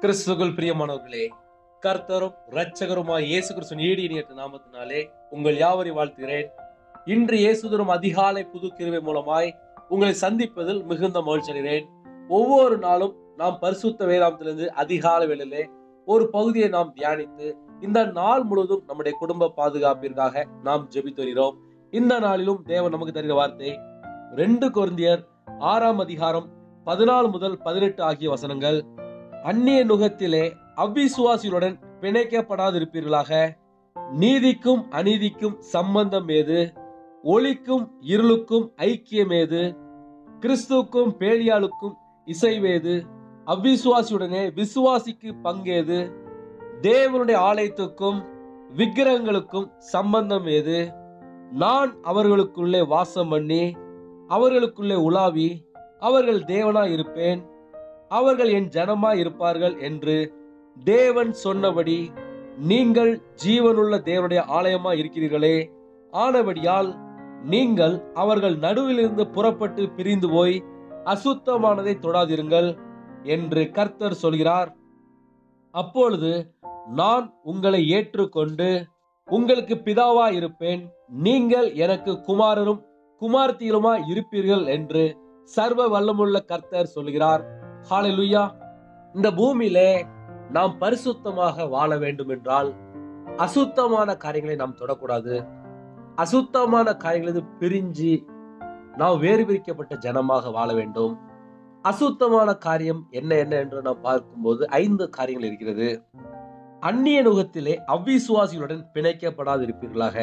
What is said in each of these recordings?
கிறிஸ்துக்குள் பிரியமானவர்களே கர்த்தரும் இரட்சகருமாய் இயேசு கிறிஸ்துவின் ஈடு இணையற்ற நாமத்தினாலே உங்கள் யாவரை வாழ்த்துகிறேன் இன்று இயேசுதரும் அதிகாலை புது கிருபை மூலமாய் உங்களை சந்திப்பதில் மிகுந்த மகிழ்ச்சி அடைகிறேன் ஒவ்வொரு நாளும் நாம் பரிசுத்த வேதாந்தத்திலிருந்து அதிகாலை வேளையிலே ஒரு பகுதியை நாம் தியானித்து இந்த நாள் முழுவதும் நம்முடைய குடும்ப பாதுகாப்பிற்காக நாம் ஜெபித்து வருகிறோம் இந்த நாளிலும் தேவன் நமக்கு தருகிற வார்த்தை ரெண்டு கொரிந்தியர் ஆறாம் அதிகாரம் பதினாலு முதல் பதினெட்டு ஆகிய வசனங்கள் அந்நிய நுகத்திலே அவ்விசுவாசிகளுடன் பிணைக்கப்படாதிருப்பீர்களாக நீதிக்கும் அநீதிக்கும் சம்பந்தம் ஏது ஒளிக்கும் இருளுக்கும் ஐக்கியம் ஏது கிறிஸ்துவுக்கும் பேலியாளுக்கும் இசைவேது அவ்விசுவாசியுடனே விசுவாசிக்கு பங்கேது தேவனுடைய ஆலயத்துக்கும் விக்கிரகங்களுக்கும் சம்பந்தம் ஏது நான் அவர்களுக்குள்ளே வாசம் பண்ணி அவர்களுக்குள்ளே உலாவி அவர்கள் தேவனாய் இருப்பேன் அவர்கள் என் ஜனமாய் இருப்பார்கள் என்று தேவன் சொன்னபடி நீங்கள் ஜீவனுள்ள தேவனுடைய ஆலயமாய் இருக்கிறீர்களே ஆனபடியால் நீங்கள் அவர்கள் நடுவிலிருந்து புறப்பட்டு பிரிந்து போய் அசுத்தமானதை தொடாதிருங்கள் என்று கர்த்தர் சொல்கிறார் அப்பொழுது நான் உங்களை ஏற்றுக்கொண்டு உங்களுக்கு பிதாவா இருப்பேன் நீங்கள் எனக்கு குமாரரும் குமார்த்திகளுமா இருப்பீர்கள் என்று சர்வ வல்லமுள்ள கர்த்தர் சொல்கிறார் ஹalleluya இந்த பூமியிலே நாம் பரிசுத்தமாக வாழ வேண்டும் என்றால் அசுத்தமான காரியங்களை நாம் தொடக்கூடாது அசுத்தமான காரியங்களது பிரிஞ்சு நாம் வேறு பிரிக்கப்பட்ட ஜனமாக வாழ வேண்டும் அசுத்தமான காரியம் என்ன என்ன என்று நாம் பார்க்கும்போது ஐந்து காரியங்கள் இருக்கிறது அந்நிய நுகத்திலே அவ்விசுவாசிகளுடன் பிணைக்கப்படாதிருப்பீர்களாக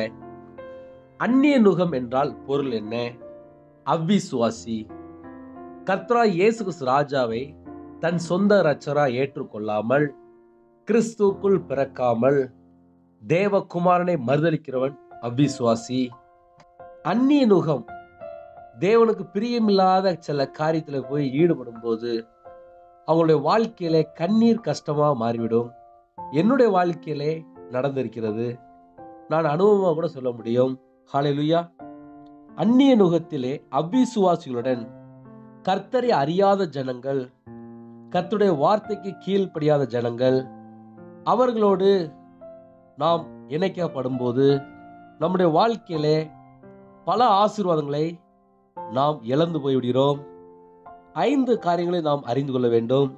அந்நிய நுகம் என்றால் பொருள் என்ன அவ்விசுவாசி கர்த்தரா இயேசு கிறிஸ்து ராஜாவை தன் சொந்த ரச்சரா ஏற்றுக்கொள்ளாமல் கிறிஸ்துக்குள் பிறக்காமல் தேவகுமாரனை மறுதளிக்கிறவன் அவ்விசுவாசி அந்நிய நுகம் தேவனுக்கு பிரியமில்லாத சில காரியத்துல போய் ஈடுபடும் போது அவங்களுடைய வாழ்க்கையில கண்ணீர் கஷ்டமா மாறிவிடும் என்னுடைய வாழ்க்கையிலே நடந்திருக்கிறது நான் அனுபவமா கூட சொல்ல முடியும் ஹalleluya அந்நிய நுகத்திலே அவ்விசுவாசிகளுடன் கர்த்தரை அறியாத ஜனங்கள் கர்த்தருடைய வார்த்தைக்கு கீழ்ப்படியாத ஜனங்கள் அவர்களோடு நாம் இணைக்கப்படும் போது நம்முடைய வாழ்க்கையிலே பல ஆசீர்வாதங்களை நாம் இழந்து போய்விடுகிறோம் ஐந்து காரியங்களை நாம் அறிந்து கொள்ள வேண்டும்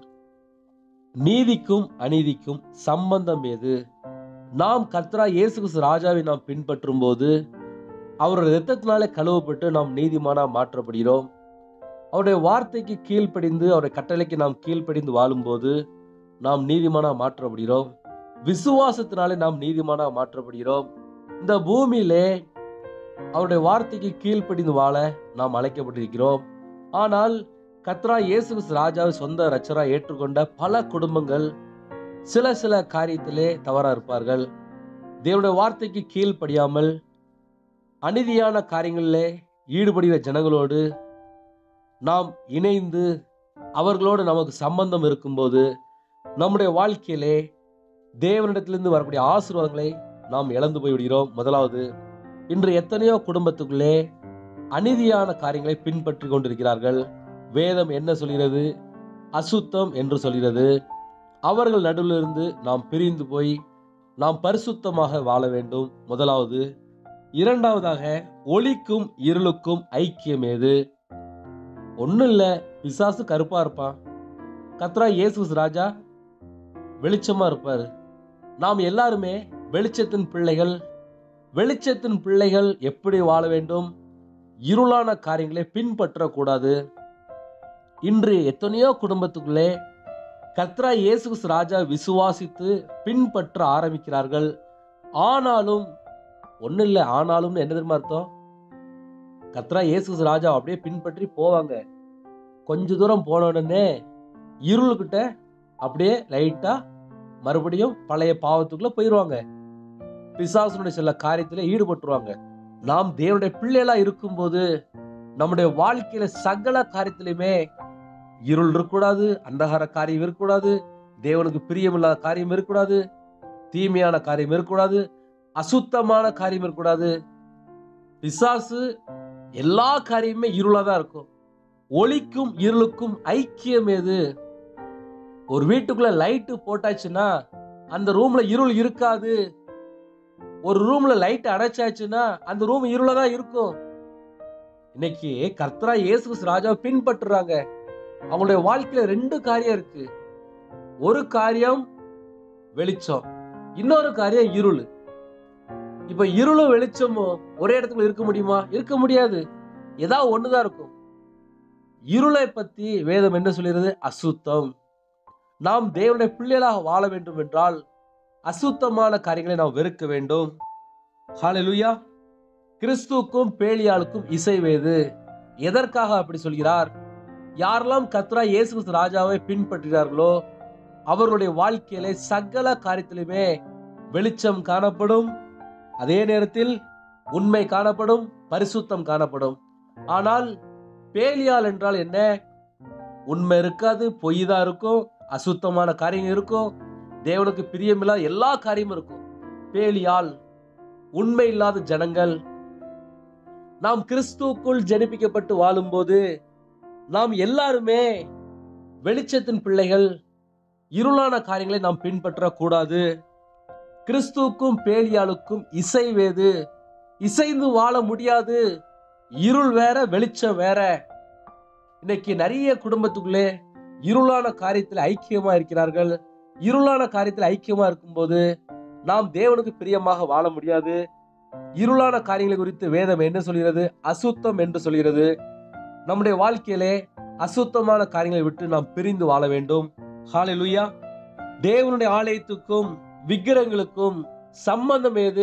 நீதிக்கும் அநீதிக்கும் சம்பந்தம் ஏது நாம் கர்த்தரா இயேசு கிறிஸ்து ராஜாவை நாம் பின்பற்றும் போது அவருடைய இரத்தத்தினாலே கழுவப்பட்டு நாம் நீதிமானா மாற்றப்படுகிறோம் அவருடைய வார்த்தைக்கு கீழ்ப்படிந்து அவருடைய கட்டளைக்கு நாம் கீழ்ப்படிந்து வாழும்போது நாம் நீதிமானா மாற்றப்படுகிறோம் விசுவாசத்தினாலே நாம் நீதிமானா மாற்றப்படுகிறோம் இந்த பூமியிலே அவருடைய வார்த்தைக்கு கீழ்ப்படிந்து வாழ நாம் அழைக்கப்பட்டிருக்கிறோம் ஆனால் கத்ரா இயேசு கிறிஸ்து ராஜாவை சொந்த ரச்சரா ஏற்றுக்கொண்ட பல குடும்பங்கள் சில சில காரியத்திலே தவறா இருப்பார்கள் தேவனுடைய வார்த்தைக்கு கீழ்ப்படியாமல் அநீதியான காரியங்களிலே ஈடுபடுகிற ஜனங்களோடு நாம் இணைந்து அவர்களோடு நமக்கு சம்பந்தம் இருக்கும்போது நம்முடைய வாழ்க்கையிலே தேவனிடத்திலிருந்து வரக்கூடிய ஆசீர்வாதங்களை நாம் இழந்து போய்விடுகிறோம் முதலாவது இன்று எத்தனையோ குடும்பத்துக்குள்ளே அநீதியான காரியங்களை பின்பற்றி கொண்டிருக்கிறார்கள் வேதம் என்ன சொல்கிறது அசுத்தம் என்று சொல்கிறது அவர்கள் நடுவிலிருந்து நாம் பிரிந்து போய் நாம் பரிசுத்தமாக வாழ வேண்டும் முதலாவது இரண்டாவதாக ஒளிக்கும் இருளுக்கும் ஐக்கியம் ஏது ஒன்றும் இல்லை பிசாசு கருப்பா இருப்பான் கத்ரா இயேசு ராஜா வெளிச்சமா இருப்பார் நாம் எல்லாருமே வெளிச்சத்தின் பிள்ளைகள் வெளிச்சத்தின் பிள்ளைகள் எப்படி வாழ வேண்டும் இருளான காரியங்களை பின்பற்றக்கூடாது இன்று எத்தனையோ குடும்பத்துக்குள்ளே கத்ரா இயேசு கிறிஸ்து ராஜா விசுவாசித்து பின்பற்ற ஆரம்பிக்கிறார்கள் ஆனாலும் ஒன்றும் இல்லை ஆனாலும்னு என்ன தெரியுமா அர்த்தம் கத்ரா இயேசு கிறிஸ்து ராஜா அப்படியே பின்பற்றி போவாங்க கொஞ்ச தூரம் போன உடனே இருளுக்கிட்ட அப்படியே லைட்டா மறுபடியும் பழைய பாவத்துக்குள்ள போயிடுவாங்க பிசாசனுடைய சில காரியத்திலே ஈடுபட்டுருவாங்க நாம் தேவனுடைய பிள்ளைகளா இருக்கும்போது நம்முடைய வாழ்க்கையில சகல காரியத்திலுமே இருள் இருக்கக்கூடாது அந்தகார காரியம் இருக்கக்கூடாது தேவனுக்கு பிரியமில்லாத காரியம் இருக்கக்கூடாது தீமையான காரியம் இருக்கக்கூடாது அசுத்தமான காரியம் இருக்கக்கூடாது பிசாசு எல்லா காரியமுமே இருளா தான் இருக்கும் ஒளிக்கும் இருளுக்கும் ஐக்கியம் எது ஒரு வீட்டுக்குள்ள லைட்டு போட்டாச்சுன்னா அந்த ரூம்ல இருள் இருக்காது ஒரு ரூம்ல லைட் அடைச்சாச்சுன்னா அந்த ரூம் இருள தான் இருக்கும் இன்னைக்கு கர்த்தரா இயேசு கிறிஸ்து ராஜாவை பின்பற்றுறாங்க அவங்களுடைய வாழ்க்கையில ரெண்டு காரியம் இருக்கு ஒரு காரியம் வெளிச்சம் இன்னொரு காரியம் இருள் இப்ப இருளும் வெளிச்சமும் ஒரே இடத்துல இருக்க முடியுமா இருக்க முடியாது ஏதாவது ஒண்ணுதான் இருக்கும் இருளை பத்தி வேதம் என்ன சொல்கிறது அசுத்தம் நாம் தேவனுடைய பிள்ளைகளாக வாழ வேண்டும் என்றால் அசுத்தமான காரியங்களை நாம் வெறுக்க வேண்டும் ஹalleluya கிறிஸ்துவுக்கும் பேலியாளுக்கும் இசைவேது எதற்காக அப்படி சொல்கிறார் யாரெல்லாம் கத்ரா இயேசு கிறிஸ்து ராஜாவை பின்பற்றுகிறார்களோ அவர்களுடைய வாழ்க்கையிலே சகல காரியத்திலுமே வெளிச்சம் காணப்படும் அதே நேரத்தில் உண்மை காணப்படும் பரிசுத்தம் காணப்படும் ஆனால் பேலியால் என்றால் என்ன உண்மை இருக்காது பொய் தான் இருக்கும் அசுத்தமான காரியங்கள் இருக்கும் தேவனுக்கு பிரியமில்லாத எல்லா காரியமும் இருக்கும் பேலியால் உண்மை இல்லாத ஜனங்கள் நாம் கிறிஸ்துவுக்குள் ஜனிப்பிக்கப்பட்டு வாழும்போது நாம் எல்லாருமே வெளிச்சத்தின் பிள்ளைகள் இருளான காரியங்களை நாம் பின்பற்றக்கூடாது கிறிஸ்துவுக்கும் பேலியாளுக்கும் இசைவேது இசைந்து வாழ முடியாது இருள் வேற வெளிச்சம் வேற இன்னைக்கு நிறைய குடும்பத்துக்குள்ளே இருளான காரியத்தில் ஐக்கியமா இருக்கிறார்கள் இருளான காரியத்தில் ஐக்கியமா இருக்கும்போது நாம் தேவனுக்கு பிரியமாக வாழ முடியாது இருளான காரியங்களை குறித்து வேதம் என்ன சொல்கிறது அசுத்தம் என்று சொல்கிறது நம்முடைய வாழ்க்கையிலே அசுத்தமான காரியங்களை விட்டு நாம் பிரிந்து வாழ வேண்டும் ஹalleluya தேவனுடைய ஆலயத்துக்கும் விக்கிரங்களுக்கும் சம்பந்தம் ஏது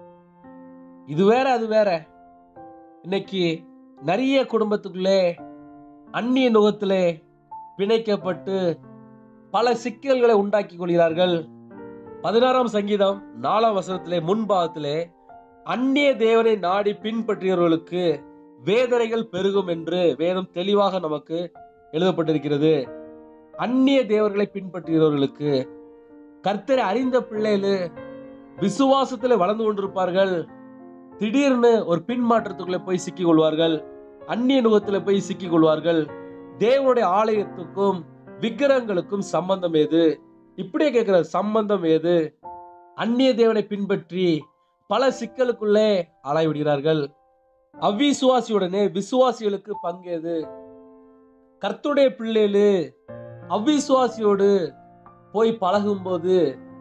இது வேற அது வேற இன்னைக்கு நிறைய குடும்பத்துக்குள்ளே அந்நிய நுகத்திலே பிணைக்கப்பட்டு பல சிக்கல்களை உண்டாக்கி கொள்கிறார்கள் பதினாறாம் சங்கீதம் நாலாம் வசனத்திலே முன்பாகத்திலே அந்நிய தேவனை நாடி பின்பற்றியவர்களுக்கு வேதனைகள் பெருகும் என்று வேதம் தெளிவாக நமக்கு எழுதப்பட்டிருக்கிறது அந்நிய தேவர்களை பின்பற்றுகிறவர்களுக்கு கர்த்தரை அறிந்த பிள்ளைகளு விசுவாசத்துல வளர்ந்து கொண்டிருப்பார்கள் திடீர்னு ஒரு பின்மாற்றத்துக்குள்ள போய் சிக்கிக் கொள்வார்கள் அந்நிய நுகத்துல போய் சிக்கிக் கொள்வார்கள் தேவனுடைய ஆலயத்துக்கும் விக்கிரகங்களுக்கும் சம்பந்தம் ஏது இப்படியே கேட்கிற சம்பந்தம் ஏது அந்நிய தேவனை பின்பற்றி பல சிக்கலுக்குள்ளே ஆளாய் விடுகிறார்கள் அவ்விசுவாசியுடனே விசுவாசிகளுக்கு பங்கேது கர்த்தருடைய பிள்ளைகளு அவ்விசுவாசியோடு போய் பழகும்போது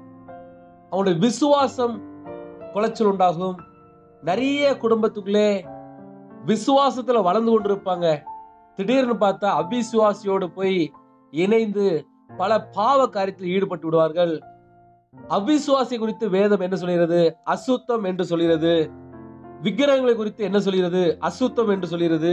அவனுடைய விசுவாசம் குலைச்சல் உண்டாகும் நிறைய குடும்பத்துக்குள்ளே விசுவாசத்துல வளர்ந்து கொண்டிருப்பாங்க திடீர்னு பார்த்தா அவிசுவாசியோடு போய் இணைந்து பல பாவ காரியத்தில் ஈடுபட்டு விடுவார்கள் அவிசுவாசி குறித்து வேதம் என்ன சொல்கிறது அசுத்தம் என்று சொல்கிறது விக்கிரகங்களை குறித்து என்ன சொல்கிறது அசுத்தம் என்று சொல்கிறது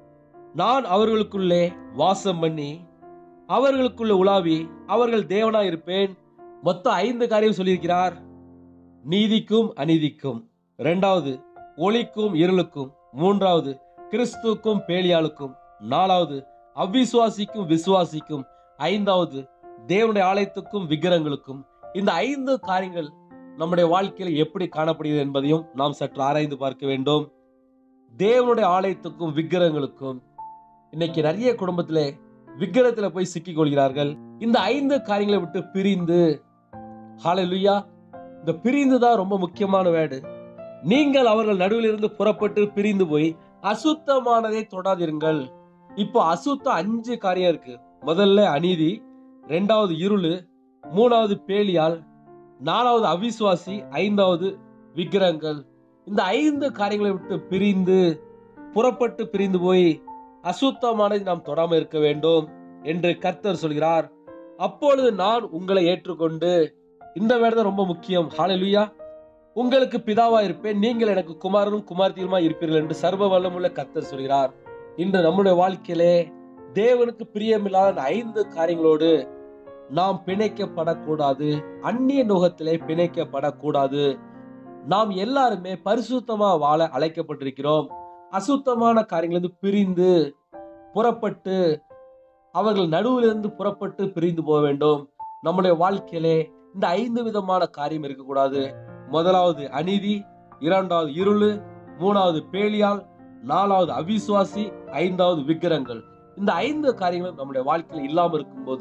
நான் அவர்களுக்குள்ளே வாசம் பண்ணி அவர்களுக்குள்ள உலாவி அவர்கள் தேவனா இருப்பேன் மொத்தம் ஐந்து காரியம் சொல்லியிருக்கிறார் நீதிக்கும் அநீதிக்கும் இரண்டாவது ஒளிக்கும் இருளுக்கும் மூன்றாவது கிறிஸ்துக்கும் பேலியாளுக்கும் நாலாவது அவ்விசுவாசிக்கும் விசுவாசிக்கும் ஐந்தாவது தேவனுடைய ஆலயத்துக்கும் விக்கிரங்களுக்கும் இந்த ஐந்து காரியங்கள் நம்முடைய வாழ்க்கையில் எப்படி காணப்படுகிறது என்பதையும் நாம் சற்று ஆராய்ந்து பார்க்க வேண்டும் தேவனுடைய ஆலயத்துக்கும் விக்கிரகங்களுக்கும் இன்னைக்கு நிறைய குடும்பத்திலே விக்கிரகத்துல போய் சிக்கிக் கொள்கிறார்கள் இந்த ஐந்து காரியங்களை விட்டு பிரிந்து ஹalleluya இந்த பிரிந்து தான் ரொம்ப முக்கியமான வேர்டு நீங்கள் அவர்கள் நடுவில் இருந்து புறப்பட்டு பிரிந்து போய் அசுத்தமானதை தொடாதிருங்கள் இப்போ அசுத்தம் அஞ்சு காரியம் இருக்கு முதல்ல அநீதி ரெண்டாவது இருளு மூணாவது பேலியால் நாலாவது அவிசுவாசி ஐந்தாவது விக்கிரகங்கள் இந்த ஐந்து காரியங்களை விட்டு பிரிந்து புறப்பட்டு பிரிந்து போய் அசுத்தமானதை நாம் தொடாமல் இருக்க வேண்டும் என்று கர்த்தர் சொல்கிறார் அப்பொழுது நான் உங்களை ஏற்றுக்கொண்டு இந்த வேர்டு தான் ரொம்ப முக்கியம் ஹalleluya உங்களுக்கு பிதாவா இருப்பேன் நீங்கள் எனக்கு குமாரனும் குமார்த்தியுமா இருப்பீர்கள் என்று சர்வ வல்லமுள்ள கர்த்தர் சொல்கிறார் இன்று நம்முடைய வாழ்க்கையிலே தேவனுக்கு பிரியமில்லாத அந்த ஐந்து காரியங்களோடு நாம் பிணைக்கப்படக்கூடாது அந்நிய நுகத்திலே பிணைக்கப்படக்கூடாது நாம் எல்லாருமே பரிசுத்தமா வாழ அழைக்கப்பட்டிருக்கிறோம் அசுத்தமான காரியங்களிலிருந்து பிரிந்து புறப்பட்டு அவர்கள் நடுவிலிருந்து புறப்பட்டு பிரிந்து போக வேண்டும் நம்முடைய வாழ்க்கையிலே இந்த ஐந்து விதமான காரியம் இருக்கக்கூடாது முதலாவது அநீதி இரண்டாவது இருளு மூணாவது பேலியால் நாலாவது அவிசுவாசி ஐந்தாவது விக்கிரங்கள் இந்த ஐந்து காரியங்களும் நம்முடைய வாழ்க்கையில் இல்லாமல் இருக்கும்போது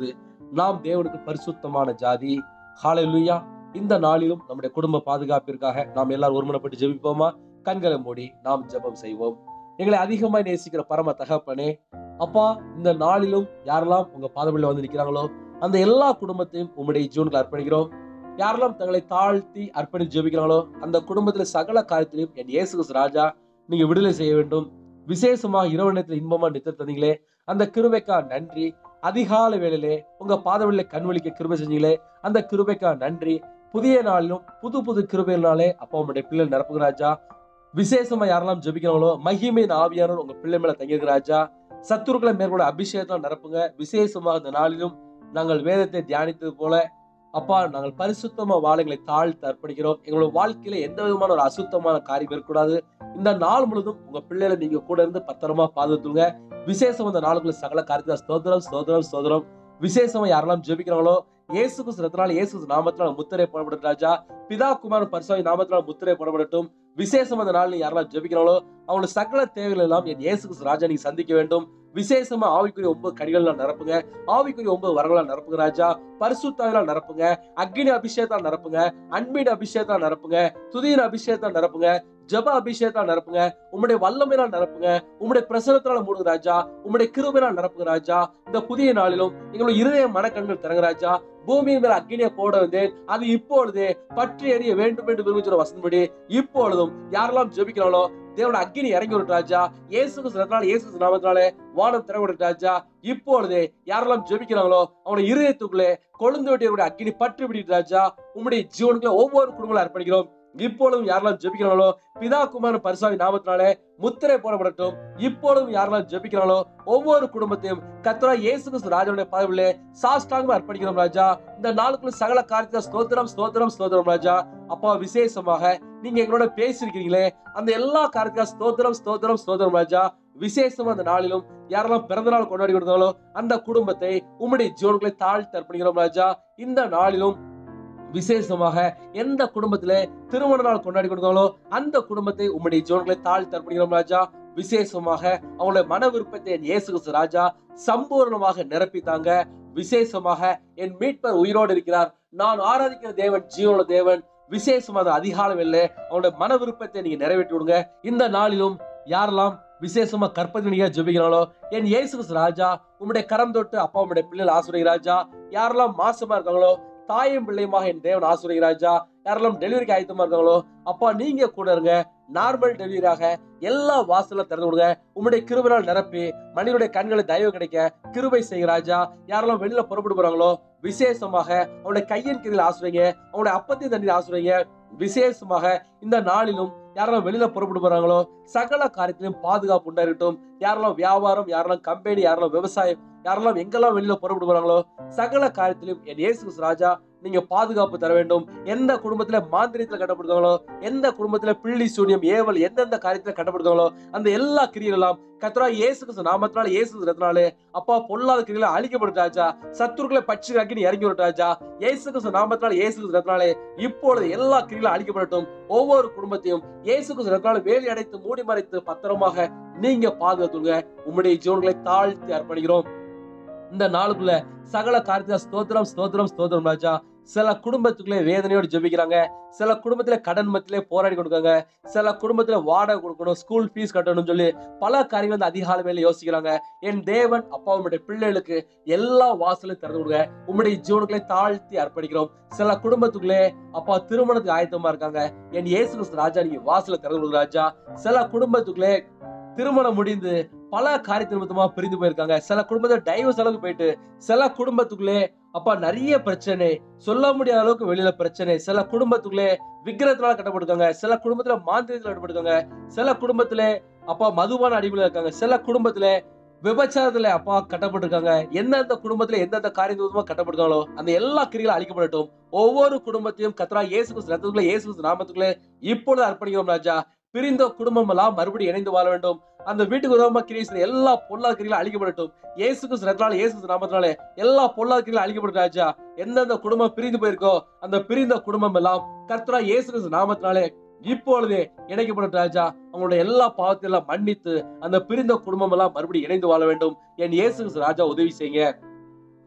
நாம் தேவனுக்கு பரிசுத்தமான ஜாதி ஹalleluya இந்த நாளிலும் நம்முடைய குடும்ப பாதுகாப்பிற்காக நாம் எல்லாரும் ஒருமனப்பட்டு ஜெபிப்போமா கண்களை மூடி நாம் ஜெபம் செய்வோம் எங்களை அதிகமாய் நேசிக்கிற பரம தகப்பனே அப்பா இந்த நாளிலும் யாரெல்லாம் உங்க பாதபடியில் வந்து நிற்கிறாங்களோ அந்த எல்லா குடும்பத்தையும் உம்முடைய ஜீவனுக்கு அர்ப்பணிக்கிறோம் யாரெல்லாம் தங்களை தாழ்த்தி அர்ப்பணித்து ஜெபிக்கிறாங்களோ அந்த குடும்பத்துல சகல காரியத்திலையும் என் இயேசு கிறிஸ்து ராஜா நீங்க விடுதலை செய்ய வேண்டும் விசேஷமாக இரவு நேரத்தில் இன்பமா நித்த தந்தீங்களே அந்த கிருபைக்கா நன்றி அதிகால வேளையிலே உங்க பாதவழியில கண்வழிக்க கிருபை செஞ்சீங்களே அந்த கிருபைக்கா நன்றி புதிய நாளிலும் புது புது கிருபையினாலே அப்பா உங்களுடைய பிள்ளைகள் நிரப்புங்க ராஜா விசேஷமா யாரெல்லாம் ஜெபிக்கிறாங்களோ மகிமையின் ஆவியானவர் உங்க பிள்ளை மேல தங்கியிருக்கு ராஜா சத்துருக்களை மேற்கொள்ள அபிஷேகத்தால் நிரப்புங்க விசேஷமாக இந்த நாளிலும் நாங்கள் வேதத்தை தியானித்தது போல அப்பா நாங்கள் பரிசுத்தமா வாழைகளை தாழ்த்து அர்ப்பணிக்கிறோம் எங்களோட வாழ்க்கையில எந்த விதமான ஒரு அசுத்தமான காரியம் இருக்கக்கூடாது இந்த நாள் முழுதும் உங்க பிள்ளைகளை நீங்க கூட இருந்து பத்திரமா பாதுகாத்துங்க விசேஷம் இந்த நாளுக்குள்ள சகல காரியத்தை ஸ்தோத்திரம் ஸ்தோத்திரம் ஸ்தோத்திரம் விசேஷமா யாரெல்லாம் ஜெபிக்கிறாங்களோ இயேசு கிறிஸ்துனால இயேசு கிறிஸ்து நாமத்தினால முத்திரை போடப்படும் ராஜா பிதா குமார் பரிசுவாய் நாமத்தினால முத்திரை போடப்படட்டும் விசேஷம் அந்த நாள் யாரெல்லாம் ஜெபிக்கிறாங்களோ அவங்களோட சகல தேவைகள் எல்லாம் என் இயேசு கிறிஸ்து ராஜா நீங்க சந்திக்க வேண்டும் விசேஷமா ஆவிக்குரிய ஒன்பது கடிகள் நிரப்புங்க ஆவிக்குரிய ஒன்பது வரங்களால் நிரப்புங்க ராஜா பரிசுத்தாவிலால் நிரப்புங்க அக்னி அபிஷேகத்தால் நிரப்புங்க அன்பின் அபிஷேகத்தால் நிரப்புங்க துதியின் அபிஷேகத்தால் நிரப்புங்க ஜப அபிஷேகத்தால் நிரப்புங்க உம்முடைய வல்லமையினால் நிரப்புங்க உம்முடைய பிரசனத்தால மூடுங்க ராஜா உம்முடைய கிருபையினால் நிரப்புங்க ராஜா இந்த புதிய நாளிலும் எங்களுடைய இருதய மனக்கண்கள் திறங்க ராஜா பூமியின் மேல அக்னியை போட வந்தேன் அது இப்பொழுதே பற்றி எறிய வேண்டும் என்று விரும்புகிற வசனப்படி இப்பொழுதும் யாரெல்லாம் ஜெபிக்கிறாங்களோ தேவனோட அக்னி இறங்கி விட்டு ராஜா இயேசுக்கு சிறந்தால் இயேசு நாமத்தினாலே வானம் திறவிட ராஜா இப்பொழுதே யாரெல்லாம் ஜெபிக்கிறாங்களோ அவனுடைய இருதயத்துக்குள்ளே கொழுந்து வெட்டியவருடைய அக்னி பற்றி விடிட்டு ராஜா உம்முடைய ஜீவனுக்குள்ள ஒவ்வொரு குடும்பங்களும் அர்ப்பணிக்கிறோம் இப்பொழுதும் யாரெல்லாம் ஜெபிக்கிறாங்களோ பிதா குமார பரிசாவி நாமத்தினாலே முத்திரை போடப்படட்டும் இப்பொழுதும் யாரெல்லாம் ஜெபிக்கிறாங்களோ ஒவ்வொரு குடும்பத்தையும் கத்தரா இயேசு கிறிஸ்து ராஜாவுடைய பதவியிலே சாஷ்டாங்கமா அர்ப்பணிக்கிறோம் ராஜா இந்த நாளுக்குள்ள சகல காரியத்தை ஸ்தோத்திரம் ஸ்தோத்திரம் ஸ்தோத்திரம் ராஜா அப்பா விசேஷமாக நீங்க எங்களோட பேசியிருக்கீங்களே அந்த எல்லா காரியத்தையும் ஸ்தோத்திரம் ஸ்தோத்திரம் ஸ்தோத்திரம் ராஜா விசேஷமா அந்த நாளிலும் யாரெல்லாம் பிறந்த நாள் கொண்டாடி கொடுத்தாங்களோ அந்த குடும்பத்தை உம்முடைய ஜீவன்களை தாழ்த்தி அர்ப்பணிக்கிறோம் ராஜா இந்த நாளிலும் விசேஷமாக எந்த குடும்பத்திலே திருமண நாள் கொண்டாடி கொடுத்தாங்களோ அந்த குடும்பத்தை உம்முடைய ஜீவன்களை தாழ்த்தி அர்ப்பணிக்கிறோம் ராஜா விசேஷமாக அவங்களுடைய மன விருப்பத்தை என் இயேசு கிறிஸ்து ராஜா சம்பூர்ணமாக நிரப்பித்தாங்க விசேஷமாக என் மீட்பர் உயிரோடு இருக்கிறார் நான் ஆராதிக்கிற தேவன் ஜீவன தேவன் விசேஷமாக அதிகாலம் இல்லை அவனுடைய மன விருப்பத்தை நீங்க நிறைவேற்றி விடுங்க இந்த நாளிலும் யாரெல்லாம் விசேஷமா கற்பதினியா ஜெபிக்கிறாங்களோ என் இயேசு கிறிஸ்து ராஜா உம்முடைய கரம் தொட்டு அப்பா உம்முடைய பிள்ளைகள் ஆசுரை ராஜா யாரெல்லாம் மாசமா இருக்காங்களோ தாயும் பிள்ளையுமாக என் தேவன் ஆசுரை ராஜா யாரெல்லாம் டெலிவரிக்கு ஆயத்தமா இருக்காங்களோ அப்பா நீங்க கூட இருங்க நார்மல் டெலிவரியாக எல்லா வாசலும் திறந்து விடுங்க உம்முடைய கிருபையால் நிரப்பி மனிதனுடைய கண்களை தயவு கிடைக்க கிருபை செய்ய ராஜா யாரெல்லாம் வெளியில புறப்பட்டு போறாங்களோ விசேஷமாக அவனுடைய கையின் கீழில் ஆசுரைங்க அவனுடைய அப்பத்தின் தண்ணீர் ஆசுரைங்க விசேஷமாக இந்த நாளிலும் யாரெல்லாம் வெளியில புறப்பட்டு போறாங்களோ சகல காரியத்திலும் பாதுகாப்பு உண்டாஇருக்கட்டும் யாரெல்லாம் வியாபாரம் யாரெல்லாம் கம்பெனி யாரெல்லாம் விவசாயம் யாரெல்லாம் எங்கெல்லாம் வெளியில புறப்பட்டு போறாங்களோ சகல காரியத்திலும் என் இயேசு கிறிஸ்து ராஜா நீங்க பாதுகாப்பு தர வேண்டும் எந்த குடும்பத்துல மாந்திரியத்துல கட்டப்படுத்தாங்களோ எந்த குடும்பத்துல பிள்ளி சூனியம் ஏவல் எந்தெந்த காரியத்துல கட்டப்படுத்தாங்களோ அந்த எல்லா கிரியெல்லாம் கத்ரா இயேசு கிறிஸ்து நாமத்தினால இயேசு கிறிஸ்துனாலே அப்பா பொல்லாத கிரிகளை அழிக்கப்படுறாஜா சத்துருக்களை பட்சி அக்கினி இறங்கி விட்டாஜா இயேசு கிறிஸ்து நாமத்தினால இயேசு கிறிஸ்துனாலே இப்பொழுது எல்லா கிரிகளும் அழிக்கப்படட்டும் ஒவ்வொரு குடும்பத்தையும் இயேசு கிறிஸ்து ரத்தத்தால வேலி அடைத்து மூடி மறைத்து பத்திரமாக நீங்க பாதுகாத்துங்க உம்முடைய ஜீவன்களை தாழ்த்தி அர்ப்பணிக்கிறோம் இந்த நாளுக்குள்ள சகல காரியத்தை ஸ்தோத்திரம் ஸ்தோத்திரம் ஸ்தோத்திரம் ராஜா சில குடும்பத்துக்குள்ளே வேதனையோடு ஜெபிக்கிறாங்க சில குடும்பத்துல கடன் மத்திலே போராடி கொடுக்காங்க சில குடும்பத்துல வாடகை கொடுக்கணும் ஸ்கூல் ஃபீஸ் கட்டணும்னு சொல்லி பல காரியங்கள் வந்து அதிகாலை வேலை யோசிக்கிறாங்க என் தேவன் அப்பா உம்முடைய பிள்ளைகளுக்கு எல்லா வாசலையும் திறந்து கொடுங்க உம்முடைய ஜீவனுக்களை தாழ்த்தி அர்ப்பணிக்கிறோம் சில குடும்பத்துக்குள்ளே அப்பா திருமணத்துக்கு ஆயத்தமா இருக்காங்க என் இயேசு கிறிஸ்து ராஜா நீங்க வாசலை திறந்து கொடுங்க ராஜா சில குடும்பத்துக்குள்ளே திருமணம் முடிந்து பல காரியத்து நிமித்தமா பிரிந்து போயிருக்காங்க சில குடும்பத்துல டைவர்ஸ் அளவுக்கு போயிட்டு சில குடும்பத்துக்குள்ளே அப்பா நிறைய பிரச்சனை சொல்ல முடியாத அளவுக்கு வெளியில பிரச்சனை சில குடும்பத்துக்குள்ளே விக்கிரத்தினால கட்டப்பட்டிருக்காங்க சில குடும்பத்துல மாந்திரத்துல கட்டப்பட்டிருக்காங்க சில குடும்பத்துல அப்பா மதுபான அடிமையில இருக்காங்க சில குடும்பத்துல விபச்சாரத்துல அப்பா கட்டப்பட்டிருக்காங்க எந்தெந்த குடும்பத்துல எந்தெந்த காரியம் விதமா கட்டப்படுத்தாங்களோ அந்த எல்லா கிரிகளும் அழிக்கப்படட்டும் ஒவ்வொரு குடும்பத்தையும் கத்ரா இயேசு கிறிஸ்து ரத்தத்துக்குள்ள இயேசு கிறிஸ்து நாமத்துக்குள்ளே இப்பொழுது அர்ப்பணிக்கிறோம் ராஜா பிரிந்த குடும்பம் எல்லாம் மறுபடியும் இணைந்து வாழ வேண்டும் அந்த வீட்டுக்கு உதவமா கிரியை எல்லா பொல்லாத கிரிகளும் அழிக்கப்படட்டும் இயேசு கிறிஸ்து ரத்தனால இயேசு கிறிஸ்து நாமத்தினாலே எல்லா பொல்லாத கிரிகளும் அழிக்கப்படும் ராஜா எந்தெந்த குடும்பம் பிரிந்து போயிருக்கோ அந்த பிரிந்த குடும்பம் எல்லாம் கர்த்தரா இயேசு கிறிஸ்து நாமத்தினாலே இப்பொழுதே இணைக்கப்படும் ராஜா அவங்களுடைய எல்லா பாவத்தையும் மன்னித்து அந்த பிரிந்த குடும்பம் எல்லாம் மறுபடியும் இணைந்து வாழ வேண்டும் என் இயேசு கிறிஸ்து ராஜா உதவி செய்யுங்க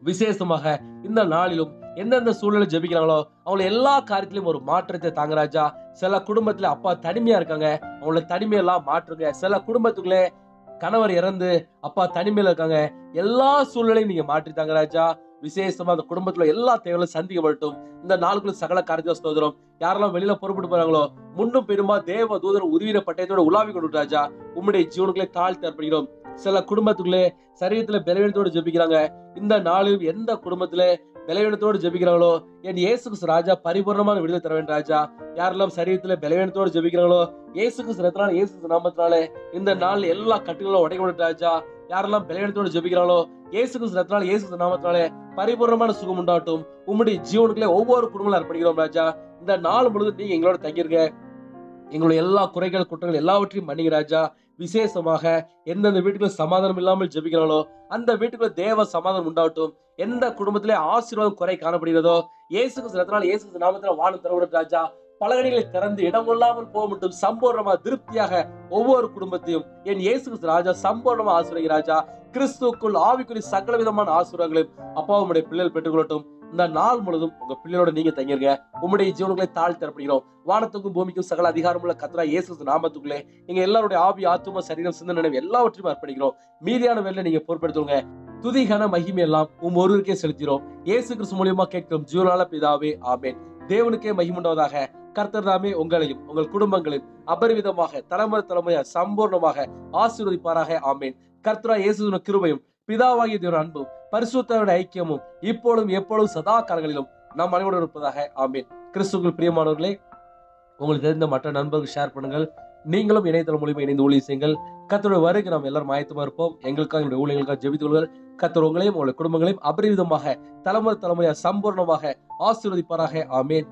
விசேஷமாக இந்த நாளிலும் எந்தெந்த சூழ்நிலை ஜெபிக்கிறாங்களோ அவங்கள எல்லா காரியத்திலும் ஒரு மாற்றத்தை தாங்க ராஜா சில குடும்பத்துல அப்பா தனிமையா இருக்காங்க அவங்கள தனிமையெல்லாம் மாற்றுங்க சில குடும்பத்துக்குள்ளே கணவர் இறந்து அப்பா தனிமையில இருக்காங்க எல்லா சூழ்நிலையும் நீங்க மாற்றி தாங்க ராஜா விசேஷமா அந்த குடும்பத்துல எல்லா தேவையும் சந்திக்கப்படட்டும் இந்த நாளுக்குள்ள சகல காரியத்தை ஸ்தோத்திரம் யாரெல்லாம் வெளியில புறப்பட்டு போறாங்களோ முன்னும் பெருமா தேவ தூதர் உருவின பட்டயத்தோட உலாவி கொண்டு ராஜா உம்முடைய ஜீவனுக்குள்ளே தாழ்த்தி அர்ப்பணிக்கிறோம் சில குடும்பத்துக்குள்ளே சரீரத்துல பலவீனத்தோடு ஜெபிக்கிறாங்க இந்த நாளில் எந்த குடும்பத்துல பலவீனத்தோடு ஜெபிக்கிறாங்களோ என் இயேசு கிறிஸ்து ராஜா பரிபூர்ணமான விடுதலை தர வேண்டும் ராஜா யாரெல்லாம் சரீரத்துல பலவீனத்தோடு ஜெபிக்கிறாங்களோ இயேசு கிறிஸ்து ரத்தனால இயேசு கிறிஸ்து நாமத்தினாலே இந்த நாள் எல்லா கட்டுகளும் உடைக்கப்படும் ராஜா யாரெல்லாம் பலவீனத்தோடு ஜெபிக்கிறாங்களோ இயேசு கிறிஸ்து ரத்தனால இயேசு கிறிஸ்து நாமத்தினாலே பரிபூர்ணமான சுகம் உண்டாகட்டும் உம்முடைய ஜீவனுக்குள்ளே ஒவ்வொரு குடும்பங்களும் அர்ப்பணிக்கிறோம் ராஜா இந்த நாள் முழுவதும் நீங்க எங்களோட தங்கியிருக்க எங்களுடைய எல்லா குறைகள் குற்றங்கள் எல்லாவற்றையும் மன்னிங்க ராஜா விசேஷமாக எந்தெந்த வீட்டுக்குள்ள சமாதானம் இல்லாமல் ஜெபிக்கிறாங்களோ அந்த வீட்டுக்குள்ள தேவ சமாதானம் உண்டாகட்டும் எந்த குடும்பத்திலே ஆசீர்வாதம் குறை காணப்படுகிறதோ இயேசு கிறிஸ்து ரத்தனால இயேசு கிறிஸ்து நாமத்தில் வானம் தரவிடும் ராஜா பலகடிகளை திறந்து இடம் கொள்ளாமல் போக மட்டும் சம்பூர்ணமா திருப்தியாக ஒவ்வொரு குடும்பத்தையும் என் இயேசு கிறிஸ்து ராஜா சம்பூர்ணமா ஆசிரியர் ராஜா கிறிஸ்துக்குள் ஆவிக்குரிய சகல விதமான ஆசீர்வாதங்களையும் அப்பா உம்முடைய பிள்ளைகள் பெற்றுக்கொள்ளட்டும் இந்த நாள் முழுதும் உங்க பிள்ளையோட நீங்க தங்கிருங்க உம்முடைய ஜீவனங்களை தாழ் தரப்படுகிறோம் வானத்துக்கும் பூமிக்கும் சகல அதிகாரமுள்ள கத்ரா இயேசு கிறிஸ்து நாமத்துக்குள்ளே எங்க எல்லாருடைய ஆவி ஆத்தும சரீரம் சிந்தனை நினைவு எல்லாவற்றையும் அர்ப்பணிக்கிறோம் மீதியான வேலை நீங்க பொறுப்படுத்துங்க துதிகன மகிமை எல்லாம் உம் ஒருவருக்கே செலுத்தினோம் இயேசு கிறிஸ்து மூலியமா கேட்கும் ஜீவனால பிதாவே ஆமென் தேவனுக்கே மகிமுண்டவதாக கர்த்தர் தாமே உங்களையும் உங்கள் குடும்பங்களையும் அபரிவிதமாக தலைமுறை தலைமுறையா சம்பூர்ணமாக ஆசீர்வதிப்பாராக ஆமேன் கர்த்தரா இயேசுவின் கிருபையும் பிதாவாகிய தேவன் அன்பும் பரிசுத்தவருடைய ஐக்கியமும் இப்பொழுதும் எப்பொழுதும் சதா காலங்களிலும் நம் அனைவரும் இருப்பதாக ஆமேன் கிறிஸ்துவுக்குள் பிரியமானவர்களே உங்களுக்கு தெரிந்த மற்ற நண்பர்கள் ஷேர் பண்ணுங்கள் நீங்களும் இணையதளம் மூலியமா இணைந்து ஊழியர் செய்யுங்கள் கத்தோட வருகை நாம் எல்லாரும் ஆயத்தமா இருப்போம் எங்களுக்காக எங்களுடைய ஊழியர்களுக்காக ஜெபித்து கொள்கள் கத்தர் உங்களையும் உங்களுடைய குடும்பங்களையும் அபரிவிதமாக தலைமுறை தலைமுறையாக சம்பூர்ணமாக ஆசீர்வதிப்பாராக ஆமேன்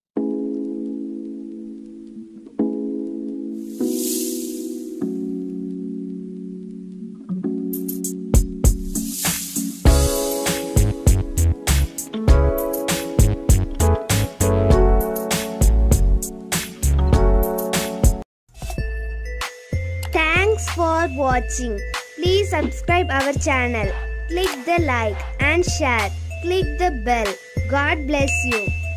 Thanks for watching. Please subscribe our channel. Click the like and share. Click the bell. God bless you.